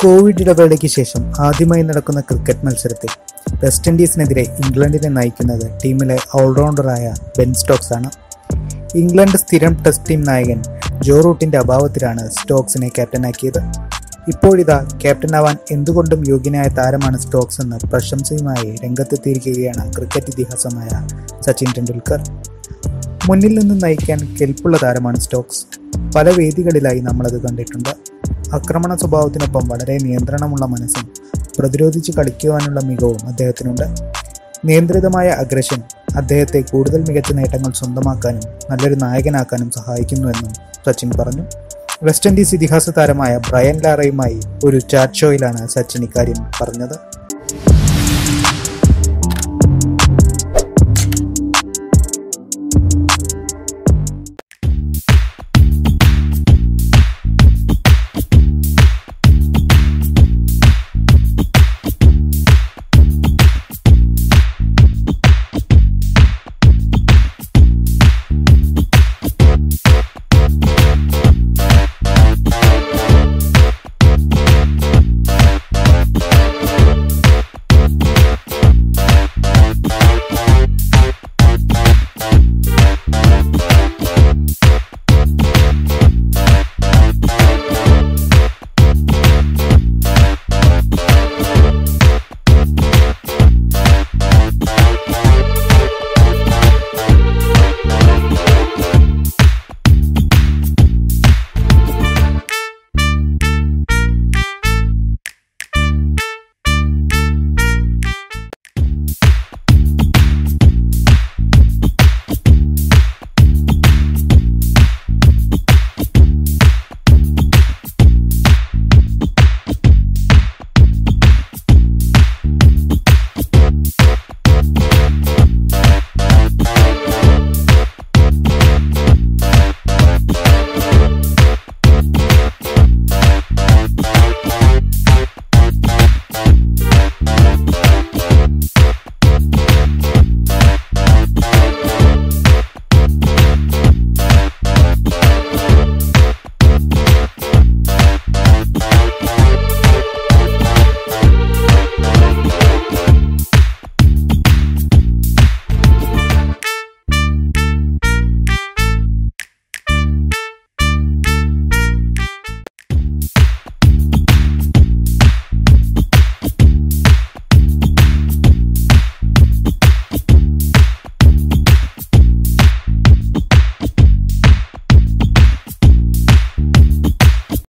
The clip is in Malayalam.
കോവിഡ് ഇടവേളയ്ക്ക് ശേഷം ആദ്യമായി നടക്കുന്ന ക്രിക്കറ്റ് മത്സരത്തിൽ വെസ്റ്റ് ഇൻഡീസിനെതിരെ ഇംഗ്ലണ്ടിനെ നയിക്കുന്നത് ടീമിലെ ഓൾറൗണ്ടറായ ബെൻ സ്റ്റോക്സ് ആണ് ഇംഗ്ലണ്ട് സ്ഥിരം ടെസ്റ്റ് ടീം നായകൻ ജോ റൂട്ടിന്റെ അഭാവത്തിലാണ് സ്റ്റോക്സിനെ ക്യാപ്റ്റനാക്കിയത് ഇപ്പോഴിതാ ക്യാപ്റ്റനാവാൻ എന്തുകൊണ്ടും യോഗ്യനായ താരമാണ് സ്റ്റോക്സ് എന്ന് പ്രശംസയുമായി രംഗത്തെത്തിയിരിക്കുകയാണ് ക്രിക്കറ്റ് ഇതിഹാസമായ സച്ചിൻ ടെണ്ടുൽക്കർ മുന്നിൽ നിന്ന് നയിക്കാൻ കെൽപ്പുള്ള താരമാണ് സ്റ്റോക്സ് പല വേദികളിലായി നമ്മളത് കണ്ടിട്ടുണ്ട് ആക്രമണ സ്വഭാവത്തിനൊപ്പം വളരെ നിയന്ത്രണമുള്ള മനസ്സും പ്രതിരോധിച്ച് കളിക്കുവാനുള്ള മികവും അദ്ദേഹത്തിനുണ്ട് നിയന്ത്രിതമായ അഗ്രഷൻ അദ്ദേഹത്തെ കൂടുതൽ മികച്ച നേട്ടങ്ങൾ സ്വന്തമാക്കാനും നല്ലൊരു നായകനാക്കാനും സഹായിക്കുന്നുവെന്നും സച്ചിൻ പറഞ്ഞു വെസ്റ്റ് ഇൻഡീസ് ഇതിഹാസ താരമായ ബ്രയൻ ലാറയുമായി ഒരു ചാറ്റ് ഷോയിലാണ് സച്ചിൻ ഇക്കാര്യം പറഞ്ഞത്